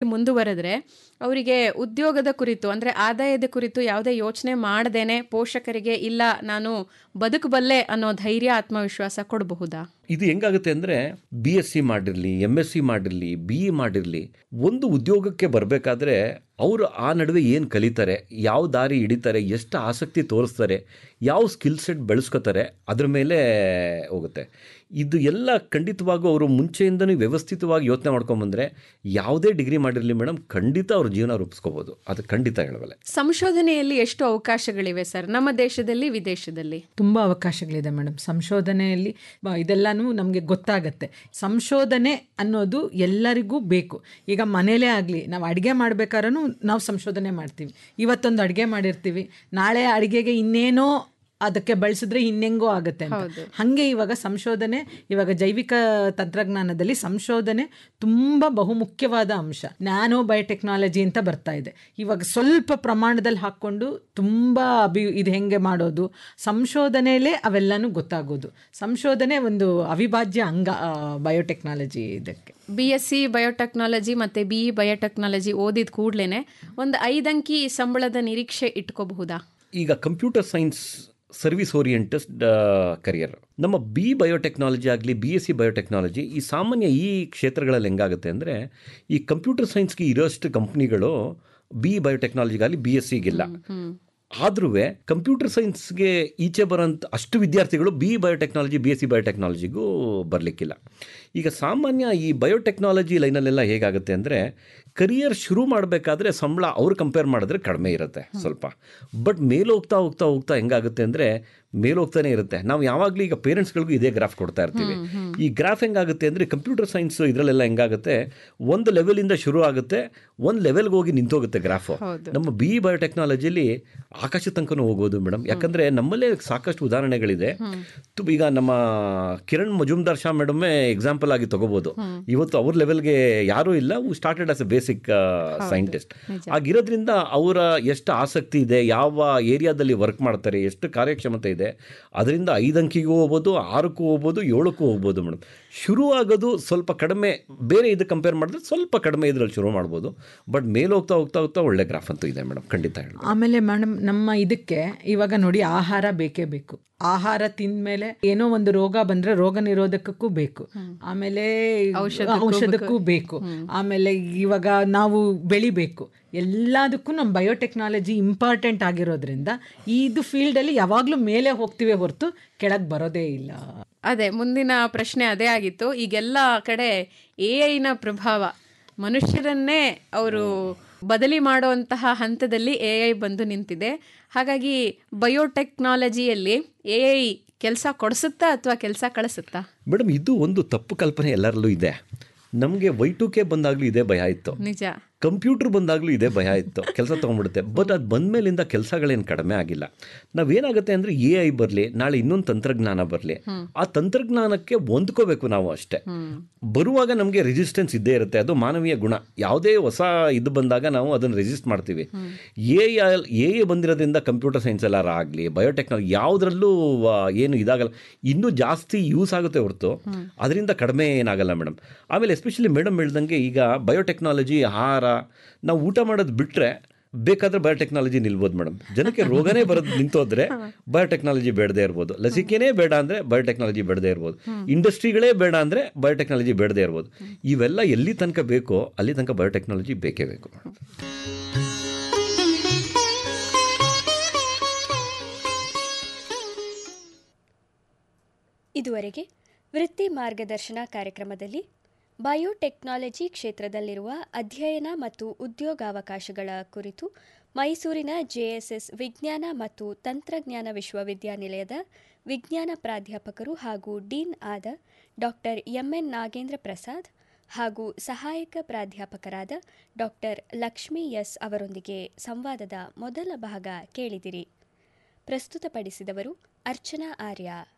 ಮುಂದುವರೆದ್ರೆ ಅವರಿಗೆ ಉದ್ಯೋಗದ ಕುರಿತು ಅಂದರೆ ಆದಾಯದ ಕುರಿತು ಯಾವುದೇ ಯೋಚನೆ ಮಾಡದೇನೆ ಪೋಷಕರಿಗೆ ಇಲ್ಲ ನಾನು ಬದುಕಬಲ್ಲೆ ಅನ್ನೋ ಧೈರ್ಯ ಆತ್ಮವಿಶ್ವಾಸ ಕೊಡಬಹುದಾ ಇದು ಹೆಂಗಾಗುತ್ತೆ ಅಂದರೆ ಬಿ ಎಸ್ ಸಿ ಮಾಡಿರಲಿ ಎಮ್ ಎಸ್ ಸಿ ಮಾಡಿರಲಿ ಬಿ ಇ ಮಾಡಿರಲಿ ಒಂದು ಉದ್ಯೋಗಕ್ಕೆ ಬರಬೇಕಾದ್ರೆ ಅವರು ಆ ನಡುವೆ ಏನು ಕಲಿತಾರೆ ಯಾವ ದಾರಿ ಹಿಡಿತಾರೆ ಎಷ್ಟು ಆಸಕ್ತಿ ತೋರಿಸ್ತಾರೆ ಯಾವ ಸ್ಕಿಲ್ ಸೆಟ್ ಬೆಳೆಸ್ಕೋತಾರೆ ಅದ್ರ ಮೇಲೆ ಹೋಗುತ್ತೆ ಇದು ಎಲ್ಲ ಖಂಡಿತವಾಗೂ ಅವರು ಮುಂಚೆಯಿಂದನೂ ವ್ಯವಸ್ಥಿತವಾಗಿ ಯೋಚನೆ ಮಾಡ್ಕೊಂಬಂದ್ರೆ ಯಾವುದೇ ಡಿಗ್ರಿ ಮಾಡಿರಲಿ ಮೇಡಮ್ ಖಂಡಿತ ಅವ್ರ ಜೀವನ ರೂಪಿಸ್ಕೋಬೋದು ಅದು ಖಂಡಿತ ಹೇಳಬಲ್ಲೆ ಸಂಶೋಧನೆಯಲ್ಲಿ ಎಷ್ಟು ಅವಕಾಶಗಳಿವೆ ಸರ್ ನಮ್ಮ ದೇಶದಲ್ಲಿ ವಿದೇಶದಲ್ಲಿ ತುಂಬ ಅವಕಾಶಗಳಿದೆ ಮೇಡಮ್ ಸಂಶೋಧನೆಯಲ್ಲಿ ಬ- ಇದೆಲ್ಲನೂ ನಮಗೆ ಗೊತ್ತಾಗತ್ತೆ ಸಂಶೋಧನೆ ಅನ್ನೋದು ಎಲ್ಲರಿಗೂ ಬೇಕು ಈಗ ಮನೇಲೇ ಆಗಲಿ ನಾವು ಅಡುಗೆ ಮಾಡ್ಬೇಕಾದ್ರೂ ನಾವು ಸಂಶೋಧನೆ ಮಾಡ್ತೀವಿ ಇವತ್ತೊಂದು ಅಡುಗೆ ಮಾಡಿರ್ತೀವಿ ನಾಳೆ ಅಡುಗೆಗೆ ಇನ್ನೇನೋ ಅದಕ್ಕೆ ಬಳಸಿದ್ರೆ ಇನ್ನೆಂಗೋ ಆಗುತ್ತೆ ಅಂತ ಹಾಗೆ ಇವಾಗ ಸಂಶೋಧನೆ ಇವಾಗ ಜೈವಿಕ ತಂತ್ರಜ್ಞಾನದಲ್ಲಿ ಸಂಶೋಧನೆ ತುಂಬ ಬಹುಮುಖ್ಯವಾದ ಅಂಶ ನ್ಯಾನೋ ಬಯೋಟೆಕ್ನಾಲಜಿ ಅಂತ ಬರ್ತಾ ಇದೆ ಇವಾಗ ಸ್ವಲ್ಪ ಪ್ರಮಾಣದಲ್ಲಿ ಹಾಕ್ಕೊಂಡು ತುಂಬ ಅಭಿ ಇದು ಹೆಂಗೆ ಮಾಡೋದು ಸಂಶೋಧನೆಯಲ್ಲೇ ಅವೆಲ್ಲನೂ ಗೊತ್ತಾಗೋದು ಸಂಶೋಧನೆ ಒಂದು ಅವಿಭಾಜ್ಯ ಅಂಗ ಬಯೋಟೆಕ್ನಾಲಜಿ ಇದಕ್ಕೆ ಬಿ ಎಸ್ ಸಿ ಬಯೋಟೆಕ್ನಾಲಜಿ ಮತ್ತು ಬಿ ಇ ಬಯೋಟೆಕ್ನಾಲಜಿ ಓದಿದ ಕೂಡಲೇ ಒಂದು ಐದಂಕಿ ಸಂಬಳದ ನಿರೀಕ್ಷೆ ಇಟ್ಕೋಬಹುದಾ ಈಗ computer science service oriented career ನಮ್ಮ ಬಿ ಬಯೋಟೆಕ್ನಾಲಜಿ ಆಗಲಿ ಬಿ ಎಸ್ ಸಿ ಬಯೋಟೆಕ್ನಾಲಜಿ ಈ ಸಾಮಾನ್ಯ ಈ ಕ್ಷೇತ್ರಗಳಲ್ಲಿ ಹೆಂಗಾಗುತ್ತೆ ಅಂದರೆ ಈ ಕಂಪ್ಯೂಟರ್ ಸೈನ್ಸ್ಗೆ ಇರೋಷ್ಟು ಕಂಪ್ನಿಗಳು ಬಿ ಬಯೋಟೆಕ್ನಾಲಜಿಗಾಗಲಿ ಬಿ ಎಸ್ ಸಿಗಿಲ್ಲ ಆದ್ರೂ ಕಂಪ್ಯೂಟರ್ ಸೈನ್ಸ್ಗೆ ಈಚೆ ಬರೋಂಥ ಅಷ್ಟು ವಿದ್ಯಾರ್ಥಿಗಳು B biotechnology B S C ಬಯೋಟೆಕ್ನಾಲಜಿಗೂ ಬರಲಿಕ್ಕಿಲ್ಲ ಈಗ ಸಾಮಾನ್ಯ ಈ ಬಯೋಟೆಕ್ನಾಲಜಿ ಲೈನಲ್ಲೆಲ್ಲ ಹೇಗಾಗುತ್ತೆ ಅಂದರೆ ಕರಿಯರ್ ಶುರು ಮಾಡಬೇಕಾದ್ರೆ ಸಂಬಳ ಅವ್ರು ಕಂಪೇರ್ ಮಾಡಿದ್ರೆ ಕಡಿಮೆ ಇರುತ್ತೆ ಸ್ವಲ್ಪ ಬಟ್ ಮೇಲೆ ಹೋಗ್ತಾ ಹೋಗ್ತಾ ಹೋಗ್ತಾ ಹೆಂಗಾಗುತ್ತೆ ಅಂದರೆ ಮೇಲೆ ಹೋಗ್ತಾನೆ ಇರುತ್ತೆ ನಾವು ಯಾವಾಗಲೂ ಈಗ ಪೇರೆಂಟ್ಸ್ಗಳಿಗೂ ಇದೇ ಗ್ರಾಫ್ ಕೊಡ್ತಾ ಇರ್ತೀವಿ ಈ ಗ್ರಾಫ್ ಹೆಂಗಾಗುತ್ತೆ ಅಂದರೆ ಕಂಪ್ಯೂಟರ್ ಸೈನ್ಸ್ ಇದರಲ್ಲೆಲ್ಲ ಹೆಂಗಾಗುತ್ತೆ ಒಂದು ಲೆವೆಲಿಂದ ಶುರು ಆಗುತ್ತೆ ಒಂದು ಲೆವೆಲ್ಗೆ ಹೋಗಿ ನಿಂತೋಗುತ್ತೆ ಗ್ರಾಫ್ ನಮ್ಮ ಬಿ ಬಯೋಟೆಕ್ನಾಲಜಿಲಿ ಆಕಾಶ ತನಕನೂ ಹೋಗ್ಬೋದು ಮೇಡಮ್ ಯಾಕಂದರೆ ನಮ್ಮಲ್ಲೇ ಸಾಕಷ್ಟು ಉದಾಹರಣೆಗಳಿದೆ ತು- ಈಗ ನಮ್ಮ ಕಿರಣ್ ಮಜುಮ್ದಾರ್ ಶಾ ಮೇಡಮೇ ಎಕ್ಸಾಂಪಲ್ ಆಗಿ ತಗೋಬೋದು ಇವತ್ತು ಅವ್ರ ಲೆವೆಲ್ಗೆ ಯಾರೂ ಇಲ್ಲ started as a basic scientist ಆಗಿರೋದ್ರಿಂದ ಅವರ ಎಷ್ಟು ಆಸಕ್ತಿ ಇದೆ ಯಾವ ಏರಿಯಾದಲ್ಲಿ ವರ್ಕ್ ಮಾಡ್ತಾರೆ ಎಷ್ಟು ಕಾರ್ಯಕ್ಷಮತೆ ಇದೆ ಅದರಿಂದ ಐದು ಅಂಕಿಗೂ ಹೋಗ್ಬೋದು ಆರಕ್ಕೂ ಹೋಗ್ಬೋದು ಏಳಕ್ಕೂ ಹೋಗ್ಬೋದು ಮೇಡಮ್ ಶುರು ಆಗೋದು ಸ್ವಲ್ಪ ಕಡಿಮೆ ಬೇರೆ ಇದು ಕಂಪೇರ್ ಮಾಡಿದ್ರೆ ಸ್ವಲ್ಪ ಕಡಿಮೆ ಇದರಲ್ಲಿ ಶುರು ಮಾಡ್ಬೋದು ಬಟ್ ಮೇಲೆ ಹೋಗ್ತಾ ಹೋಗ್ತಾ ಹೋಗ್ತಾ ಒಳ್ಳೆ ಗ್ರಾಫ್ ಅಂತೂ ಇದೆ ಮೇಡಮ್ ಖಂಡಿತ ಹೇಳಿ ಆಮೇಲೆ ಮೇಡಮ್ ನಮ್ಮ ಇದಕ್ಕೆ ಇವಾಗ ನೋಡಿ ಆಹಾರ ಬೇಕೇ ಬೇಕು ಆಹಾರ ತಿಂದ್ಮೇಲೆ ಏನೋ ಒಂದು ರೋಗ ಬಂದ್ರೆ ರೋಗ ನಿರೋಧಕಕ್ಕೂ ಬೇಕು ಆಮೇಲೆ ಔಷಧಕ್ಕೂ ಬೇಕು ಆಮೇಲೆ ಇವಾಗ ನಾವು ಬೆಳಿಬೇಕು ಎಲ್ಲದಕ್ಕೂ ನಮ್ಮ ಬಯೋಟೆಕ್ನಾಲಜಿ ಇಂಪಾರ್ಟೆಂಟ್ ಆಗಿರೋದ್ರಿಂದ ಇದು ಫೀಲ್ಡಲ್ಲಿ ಯಾವಾಗಲೂ ಮೇಲೆ ಹೋಗ್ತೀವಿ ಹೊರತು ಕೆಳಗೆ ಬರೋದೇ ಇಲ್ಲ ಅದೇ ಮುಂದಿನ ಪ್ರಶ್ನೆ ಅದೇ ಆಗಿತ್ತು ಈಗೆಲ್ಲ ಕಡೆ ಎ ಐನ ಪ್ರಭಾವ ಮನುಷ್ಯರನ್ನೇ ಅವರು ಬದಲಿ ಮಾಡುವಂತಹ ಹಂತದಲ್ಲಿ ಎ ಐ ಬಂದು ನಿಂತಿದೆ ಹಾಗಾಗಿ ಬಯೋಟೆಕ್ನಾಲಜಿಯಲ್ಲಿ ಎ ಐ ಕೆಲಸ ಕೊಡಿಸುತ್ತಾ ಅಥವಾ ಕೆಲಸ ಕಳಿಸುತ್ತಾ ಮೇಡಮ್ ಇದು ಒಂದು ತಪ್ಪು ಕಲ್ಪನೆ ಎಲ್ಲರಲ್ಲೂ ಇದೆ ನಮಗೆ ವೈ ಟು ಕೆ ಬಂದಾಗಲೂ ಇದೇ ಭಯ ಇತ್ತು ನಿಜ ಕಂಪ್ಯೂಟರ್ ಬಂದಾಗಲೂ ಇದೇ ಭಯ ಇತ್ತು ಕೆಲಸ ತೊಗೊಂಡ್ಬಿಡುತ್ತೆ ಬಟ್ ಅದು ಬಂದಮೇಲಿಂದ ಕೆಲಸಗಳೇನು ಕಡಿಮೆ ಆಗಿಲ್ಲ ನಾವೇನಾಗುತ್ತೆ ಅಂದರೆ ಎ ಐ ಬರಲಿ ನಾಳೆ ಇನ್ನೊಂದು ತಂತ್ರಜ್ಞಾನ ಬರಲಿ ಆ ತಂತ್ರಜ್ಞಾನಕ್ಕೆ ಹೊಂದ್ಕೋಬೇಕು ನಾವು ಅಷ್ಟೇ ಬರುವಾಗ ನಮಗೆ ರೆಸಿಸ್ಟೆನ್ಸ್ ಇದ್ದೇ ಇರುತ್ತೆ ಅದು ಮಾನವೀಯ ಗುಣ ಯಾವುದೇ ಹೊಸ ಇದು ಬಂದಾಗ ನಾವು ಅದನ್ನು ರೆಸಿಸ್ಟ್ ಮಾಡ್ತೀವಿ ಎ ಎ ಎ ಬಂದಿರೋದ್ರಿಂದ ಕಂಪ್ಯೂಟರ್ ಸೈನ್ಸ್ ಎಲ್ಲಾರ ಆಗಲಿ ಬಯೋಟೆಕ್ನಾಲಜಿ ಯಾವುದ್ರಲ್ಲೂ ಆ, ಏನು ಇದಾಗಲ್ಲ ಇನ್ನೂ ಜಾಸ್ತಿ ಯೂಸ್ ಆಗುತ್ತೆ ಹೊರತು ಅದರಿಂದ ಕಡಿಮೆ ಏನಾಗಲ್ಲ ಮೇಡಮ್ ಆಮೇಲೆ ಎಸ್ಪೆಷಲಿ ಮೇಡಮ್ ಹೇಳ್ದಂಗೆ ಈಗ ಬಯೋಟೆಕ್ನಾಲಜಿ ಆಹಾರ ನಾವು ಊಟ ಮಾಡೋದು ಬಿಟ್ಟರೆ ಬೇಕಾದ್ರೆ ಬಯೋಟೆಕ್ನಾಲಜಿ ನಿಲ್ಬೋದು ಮೇಡಮ್ ಜನಕ್ಕೆ ರೋಗನೇ ಬರೋದು ನಿಂತೋದ್ರೆ ಬಯೋಟೆಕ್ನಾಲಜಿ ಬೇಡದೇ ಇರ್ಬೋದು ಲಸಿಕೆನೇ ಬೇಡ ಅಂದರೆ ಬಯೋಟೆಕ್ನಾಲಜಿ ಬೇಡದೇ ಇರ್ಬೋದು ಇಂಡಸ್ಟ್ರಿಗಳೇ ಬೇಡ ಅಂದರೆ ಬಯೋಟೆಕ್ನಾಲಜಿ ಬೇಡದೇ ಇರ್ಬೋದು ಇವೆಲ್ಲ ಎಲ್ಲಿ ತನಕ ಬೇಕೋ ಅಲ್ಲಿ ತನಕ ಬಯೋಟೆಕ್ನಾಲಜಿ ಬೇಕೇ ಬೇಕು ಮೇಡಮ್ ಇದುವರೆಗೆ ವೃತ್ತಿ ಮಾರ್ಗದರ್ಶನ ಕಾರ್ಯಕ್ರಮದಲ್ಲಿ ಬಯೋಟೆಕ್ನಾಲಜಿ ಕ್ಷೇತ್ರದಲ್ಲಿರುವ ಅಧ್ಯಯನ ಮತ್ತು ಉದ್ಯೋಗಾವಕಾಶಗಳ ಕುರಿತು ಮೈಸೂರಿನ ಜೆಎಸ್ಎಸ್ ವಿಜ್ಞಾನ ಮತ್ತು ತಂತ್ರಜ್ಞಾನ ವಿಶ್ವವಿದ್ಯಾನಿಲಯದ ವಿಜ್ಞಾನ ಪ್ರಾಧ್ಯಾಪಕರು ಹಾಗೂ ಡೀನ್ ಆದ ಡಾಕ್ಟರ್ ಎಂಎನ್ ನಾಗೇಂದ್ರ ಪ್ರಸಾದ್ ಹಾಗೂ ಸಹಾಯಕ ಪ್ರಾಧ್ಯಾಪಕರಾದ ಡಾಕ್ಟರ್ ಲಕ್ಷ್ಮಿ ಎಸ್ ಅವರೊಂದಿಗೆ ಸಂವಾದದ ಮೊದಲ ಭಾಗ ಕೇಳಿದಿರಿ ಪ್ರಸ್ತುತಪಡಿಸಿದವರು ಅರ್ಚನಾ ಆರ್ಯ